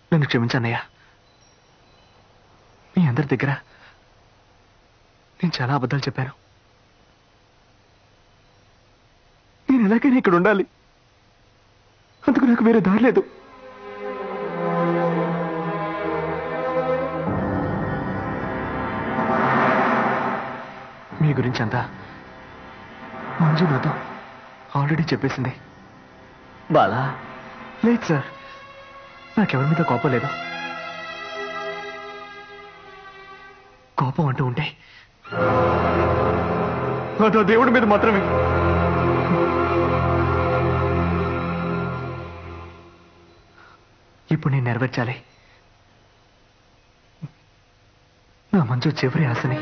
నన్ను క్షమించన్నయ్య మీ అందరి దగ్గర నేను చాలా అబద్ధాలు చెప్పాను నేను ఎలాగైనా ఇక్కడ ఉండాలి అందుకు నాకు వేరే దారి లేదు మీ గురించి అంతా మంజు నాతో ఆల్రెడీ చెప్పేసింది బాలా లేదు సార్ నాకెవరి మీద కోపం లేదు కోపం అంటూ ఉంటే అదో దేవుడి మీద మాత్రమే ఇప్పుడు నేను నెరవేర్చాలి నా మంచు చివరి ఆశని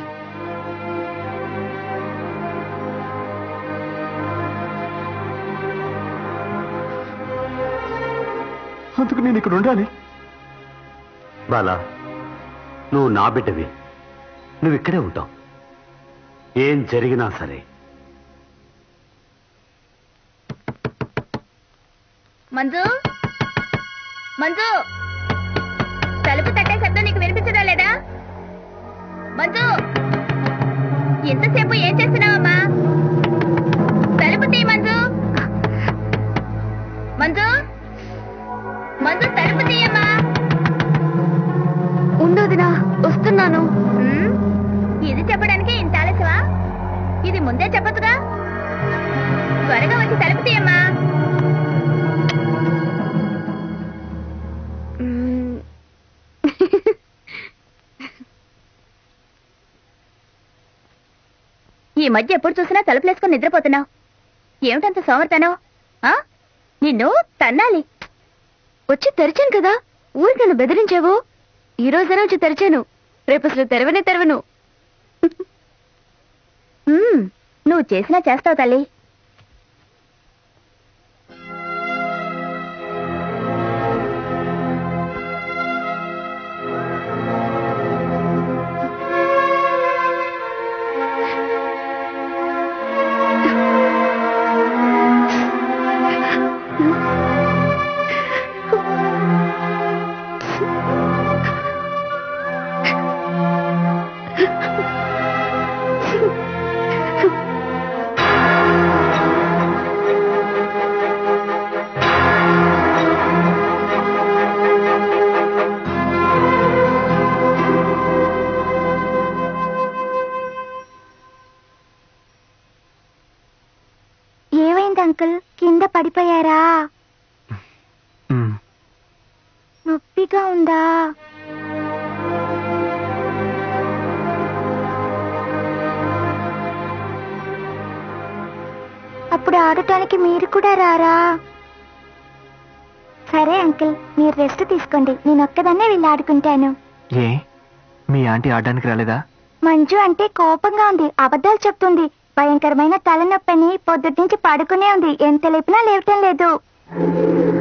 అందుకు నేను ఇక్కడ ఉండాలి బాలా నువ్వు నా బిడ్డవి నువ్వు ఇక్కడే ఉంటావు ఏం జరిగినా సరే మంజు మంజు తలుపు తట్టే శబ్దం నీకు వినిపించదా లేదా మంజు ఎంతసేపు ఏం చేస్తున్నావమ్మా తలుపు తీ మంజు మంజు మంజు తలుపు తీయమ్మా ఉండదునా వస్తున్నాను ఉమ్, ఇది చెప్పడానికి ఇంత ఆలస్యమా ఇది ముందే చెప్పొచ్చుగా త్వరగా వచ్చి తలుపు తీయమ్మా మ్మ్. ఈ మధ్య ఎప్పుడు చూసినా తలుపులేసుకొని నిద్రపోతున్నావు ఏమిటంత సోమర్తనం ఆ నిన్ను తన్నాలి వచ్చి తెరిచాను కదా ఊరికి నన్ను బెదిరించావు ఈ రోజు వచ్చి తెరిచాను రేపు అసలు తెరవనే తెరవను ఉమ్, నువ్వు చేసినా చేస్తావు తల్లి ఏమైంది అంకుల్ కింద పడిపోయారా మ్మ్. నొప్పిగా ఉందా అప్పుడు ఆడటానికి మీరు కూడా రారా సరే అంకుల్ మీరు రెస్ట్ తీసుకోండి నేను ఒక్కదాన్నే వెళ్ళి ఆడుకుంటాను ఏ మీ ఆంటీ ఆడడానికి రాలేదా మంజు అంటే కోపంగా ఉంది అబద్ధాలు చెప్తుంది భయంకరమైన తలనొప్పని పొద్దుటి నుంచి పడుకునే ఉంది ఎంత లేపినా లేవటం లేదు